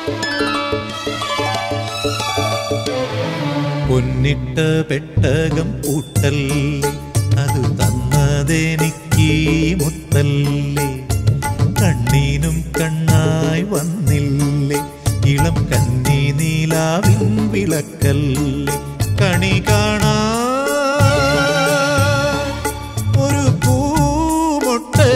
പൊന്നിട്ട പെട്ടകം പൂട്ടല്ലേ അത് തന്നതെനിക്ക് മുത്തല്ലേ കണ്ണീനും കണ്ണായി വന്നില്ലേ ഇളം കന്നി നീലാവിൻ വിളക്കല്ലേ കണി കാണാ ഒരു പൂമൊട്ട്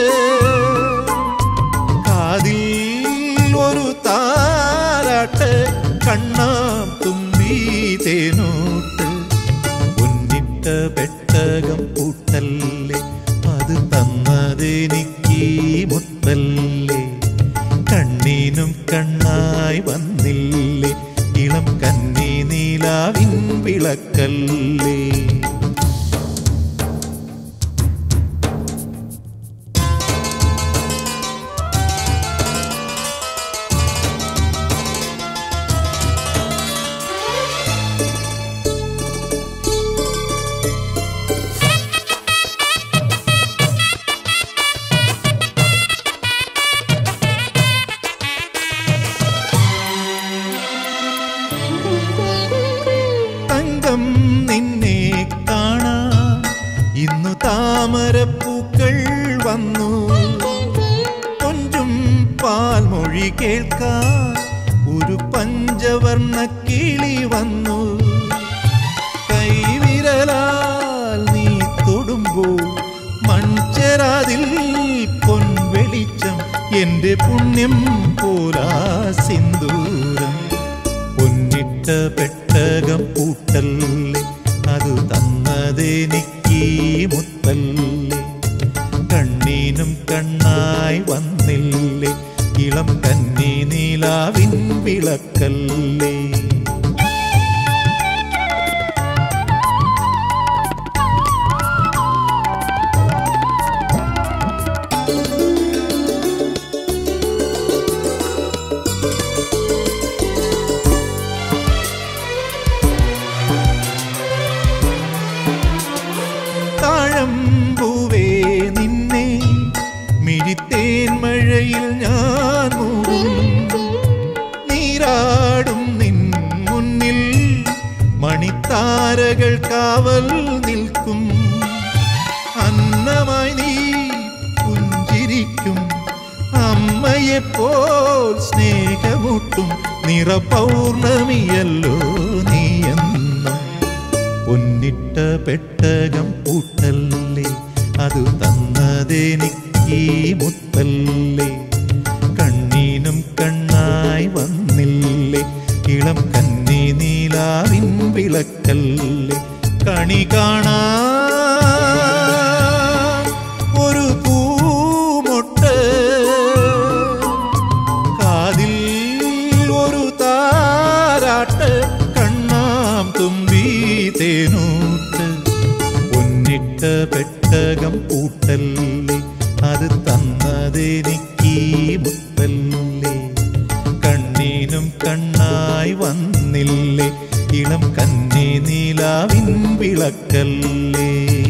കാതിൽ ഒരു താരാട്ട് കണ്ണാം തുമ്പി തേനോട്ട് പൊന്നിട്ട പെട്ടകം പൂട്ടല്ലേ അത് തന്നതെനിക്ക് മുത്തല്ലേ കണ്ണീനും കണ്ണായി വന്നില്ലേ ഇളം കന്നി നീലാവിൻ വിളക്കല്ലേ തങ്കം നിന്നെ കാണാൻ ഇന്നു താമരപ്പൂക്കൾ വന്നു കൊഞ്ചും പാൽമൊഴി കേൾക്കാൻ ഒരു പഞ്ചവർണ്ണ കിളി വന്നു കൈവിരലാൽ നീ തൊടുമ്പോൾ മൺചെരാതിൽ പൊൻവെളിച്ചം എന്റെ പുണ്യം പോലാ സിന്ദൂരം പൊന്നിട്ട പെട്ടകം പൂട്ടല്ലേ അത് തന്നതെനിക്ക് മുത്തല്ലേ കണ്ണീനും കണ്ണായി വന്നില്ലേ ഇളം കന്നി നീലാവിൻ വിളക്കല്ലേ താഴമ്പൂവേ നിന്നെ മിഴിത്തേൻ മഴയിൽ ഞാൻ മൂടും നീരാടും നിൻ മുന്നിൽ മണിത്താരകൾ കാവൽ നിൽക്കും അന്നമായി നീ പുഞ്ചിരിക്കും അമ്മയെപ്പോൽ സ്നേഹമൂട്ടും നിറ പൗർണമിയല്ലോ നീയെന്നും പൊന്നിട്ട പെട്ടകം പൂട്ടല്ലേ അത് തന്നതെനിക്ക് മുത്തല്ലേ കണ്ണീനും കണ്ണായി വന്നില്ലേ ഇളം കന്നി നീലാവിൻ വിളക്കല്ലേ കണി കാണാ ഒരു പൂമൊട്ട് കാതിൽ ഒരു താരാട്ട് കണ്ണാം തുമ്പി തേനൂട്ട് പൊന്നിട്ട പെട്ടകം പൂട്ടല്ലേ അത് തന്നതെനിക്ക് മുത്തല്ലേ കണ്ണീനും കണ്ണായി വന്നില്ലേ ഇളം കന്നി നീലാവിൻ വിളക്കല്ലേ